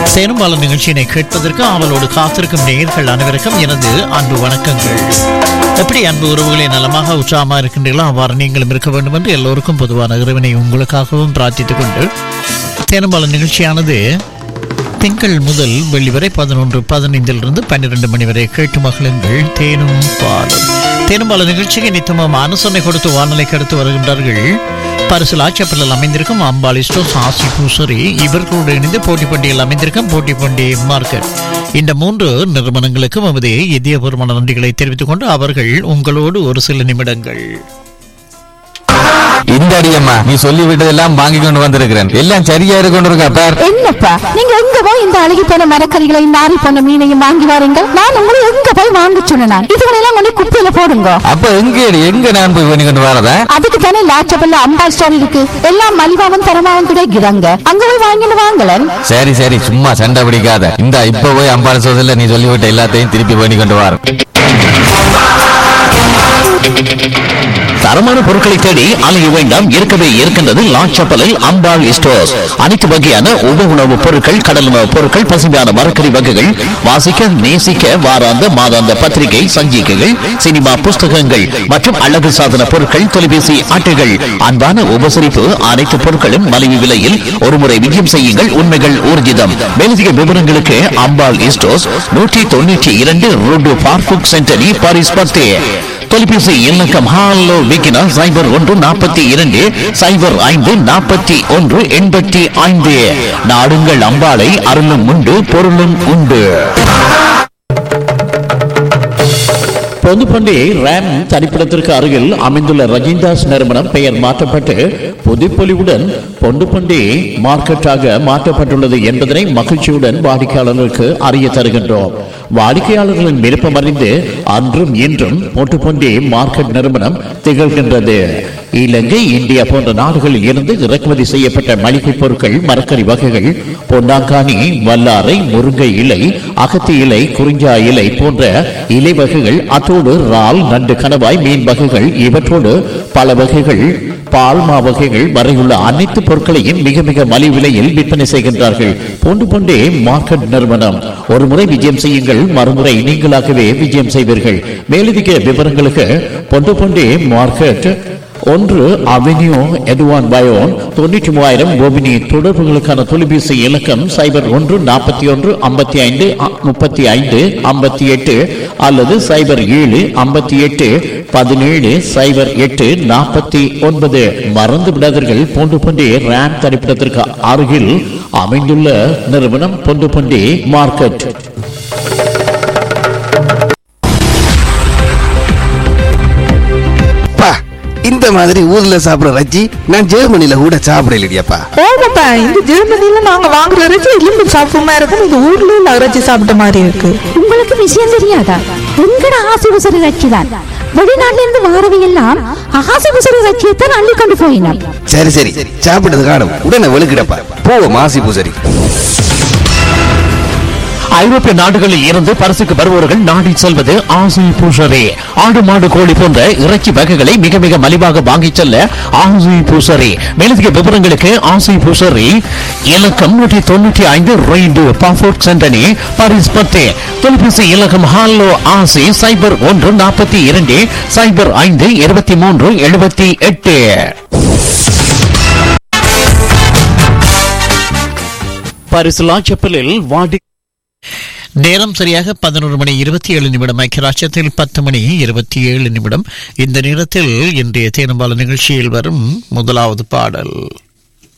சேரும்பாலம் நிகழ்ச்சியினை கேட்பதற்கு அவளோடு காத்திருக்கும் நேயர்கள் அனைவருக்கும் எனது அன்பு வணக்கங்கள் எப்படி அன்பு உறவுகளை நலமாக உற்சாகமா இருக்கின்றீர்களோ அவ்வாறு நீங்களும் இருக்க வேண்டும் என்று எல்லோருக்கும் பொதுவான இறைவனை உங்களுக்காகவும் பிரார்த்தித்துக் கொண்டு தேனும்பாலம் நிகழ்ச்சியானது திங்கள் முதல் வெள்ளி வரை பதினொன்று பதினைந்திலிருந்து பன்னிரண்டு மணி வரை கேட்டு மகளுங்கள் தேனும் பாலும் தேனும் பால நிகழ்ச்சிக்கு நித்தமும் ஆலோசனை கொடுத்து வானொலிக்கு எடுத்து வருகின்றார்கள் பரிசில் ஆச்சப்பலில் அமைந்திருக்கும் அம்பாள் ஸ்டோர்ஸ் ஆசி பூசரி இவர்களோடு இணைந்து போட்டி பண்டிகையில் அமைந்திருக்கும் போட்டி பண்டிகை மார்க்கெட் இந்த மூன்று நிறுவனங்களுக்கும் நமது இதயபூர்வமான நன்றிகளை தெரிவித்துக் கொண்டு அவர்கள் உங்களோடு ஒரு சில நிமிடங்கள் இந்த அடியம்மா நீ சொல்லி விட்டதெல்லாம் வாங்கி கொண்டு வந்திருக்கிறேன் எல்லாம் சரியா இருக்கு கொண்டு இருக்கா பார் என்னப்பா நீங்க எங்க போய் இந்த அழுகி போன மரக்கறிகளை நாரி போன மீனையும் வாங்கி வாருங்க நான் உங்களை எங்க போய் வாங்க சொன்னேன் இதுகளெல்லாம் கொண்டு குப்பையில போடுங்க அப்ப எங்க எங்க நான் போய் பண்ணி கொண்டு வரதா அதுக்கு தானே லாச்சபல்ல அம்பாள் ஸ்டோர் இருக்கு எல்லாம் மலிவாவும் தரமாவும் கிடைக்கிறாங்க அங்க போய் வாங்கிட்டு வாங்கலன் சரி சரி சும்மா சண்டை பிடிக்காத இந்த இப்ப போய் அம்பாள் சோதல நீ சொல்லிவிட்ட எல்லாத்தையும் திருப்பி பண்ணி கொண்டு வர தரமான பொருட்களை தேடி அலைய வேண்டாம் இருக்கவே இருக்கின்றது லாச்சப்பலில் அம்பாள் ஸ்டோர்ஸ் அனைத்து வகையான உப உணவுப் பொருட்கள் கடல் உணவுப் பொருட்கள் பசுமையான மரக்கறி வகைகள் வாசிக்க நேசிக்க வாராந்த மாதாந்த பத்திரிகை சஞ்சிகைகள் சினிமா புஸ்தகங்கள் மற்றும் அழகு சாதன பொருட்கள் தொலைபேசி அட்டைகள் அன்பான உபசரிப்பு அனைத்து பொருட்களும் மலிவு விலையில் ஒருமுறை விஜயம் செய்யுங்கள் உண்மைகள் ஊர்ஜிதம் மேலதிக விவரங்களுக்கு அம்பாள் ஸ்டோர்ஸ் நூற்றி தொண்ணூற்றி இரண்டு ரோடு பார்புக் சென்டரி பாரிஸ் பத்தே தொலைபேசி இலக்கம் ஹாலோ விக்கினா சைபர் ஒன்று நாற்பத்தி இரண்டு சைபர் ஐந்து நாற்பத்தி ஒன்று எண்பத்தி ஐந்து நாடுங்கள் அம்பாளை அருளும் உண்டு பொருளும் உண்டு பொதுப்பண்டி ரேம் தனிப்பிடத்திற்கு அருகில் அமைந்துள்ள ரஜிந்தாஸ் நிறுவனம் பெயர் மாற்றப்பட்டு புதுப்பொலிவுடன் பொண்டுப்பண்டி மார்க்கெட்டாக மாற்றப்பட்டுள்ளது என்பதனை மகிழ்ச்சியுடன் வாடிக்கையாளர்களுக்கு அறிய தருகின்றோம் வாடிக்கையாளர்களின் விருப்பம் அறிந்து அன்றும் இன்றும் பொட்டுப்பண்டி மார்க்கெட் நிறுவனம் திகழ்கின்றது இலங்கை இந்தியா போன்ற நாடுகளில் இருந்து இறக்குமதி செய்யப்பட்ட மளிகை பொருட்கள் மரக்கறி வகைகள் பொன்னாங்கானி வல்லாரை முருங்கை இலை அகத்தி இலை குறிஞ்சா இலை போன்ற இலை வகைகள் அத்தோடு இறால் நண்டு கணவாய் மீன் வகைகள் இவற்றோடு பல வகைகள் பால்மா வகைகள் வரையுள்ள அனைத்து பொருட்களையும் மிக மிக மலிவு விலையில் விற்பனை செய்கின்றார்கள் போன்று கொண்டே மார்க்கெட் நிறுவனம் ஒரு முறை விஜயம் செய்யுங்கள் மறுமுறை நீங்களாகவே விஜயம் செய்வீர்கள் மேலதிக விவரங்களுக்கு பொண்டு கொண்டே மார்க்கெட் ஒன்று அவென்யூ எட்வான் பயோன் தொண்ணூற்றி மூவாயிரம் கோபினி தொடர்புகளுக்கான தொலைபேசி இலக்கம் சைபர் ஒன்று நாற்பத்தி ஒன்று ஐம்பத்தி ஐந்து முப்பத்தி ஐந்து ஐம்பத்தி எட்டு அல்லது சைபர் ஏழு ஐம்பத்தி எட்டு பதினேழு சைபர் எட்டு நாற்பத்தி ஒன்பது மறந்து விடாதீர்கள் போன்று பண்டி ரேம் தரிப்பிடத்திற்கு அருகில் அமைந்துள்ள நிறுவனம் பொண்டு பண்டி மார்க்கெட் அப்பா இந்த மாதிரி ஊர்ல சாப்பிடுற ரஜ்ஜி நான் ஜெர்மனில கூட சாப்பிடலையப்பா ஓமாப்பா இந்த ஜெர்மனில நாங்க வாங்குற இறைச்சி எலும்பு சாப்பிட்ட இருக்கும் இது ஊர்ல உள்ள இறைச்சி சாப்பிட்ட மாதிரி இருக்கு உங்களுக்கு விஷயம் தெரியாதா எங்கட ஆசை உசரி ரட்சிதான் வெளிநாட்டுல இருந்து வாரவை எல்லாம் ஆசை உசரி ரட்சியத்தான் அள்ளி கொண்டு போயினான் சரி சரி சாப்பிட்டது காணும் உடனே வெளுக்கிடப்பா போவோம் மாசி பூசரி ஐரோப்பிய நாடுகளில் இருந்து பரிசுக்கு வருபவர்கள் நாடி செல்வது ஆசை பூசரே ஆடு மாடு கோழி போன்ற இறைச்சி வகைகளை மிக மிக மலிவாக வாங்கிச் செல்ல ஆசை பூசரே மேலதிக விவரங்களுக்கு ஆசை பூசரி இலக்கம் நூற்றி தொண்ணூற்றி ஐந்து ரெய்டு பாஃபோர்ட் சென்டனி பாரிஸ் பத்து தொலைபேசி இலக்கம் ஹாலோ ஆசை சைபர் ஒன்று நாற்பத்தி இரண்டு சைபர் ஐந்து இருபத்தி மூன்று எழுபத்தி எட்டு பரிசுலா செப்பலில் வாடி நேரம் சரியாக பதினோரு மணி இருபத்தி ஏழு நிமிடம் ஐக்கியராட்சத்தில் பத்து மணி இருபத்தி ஏழு நிமிடம் இந்த நேரத்தில் இன்றைய தேனம்பால நிகழ்ச்சியில் வரும் முதலாவது பாடல்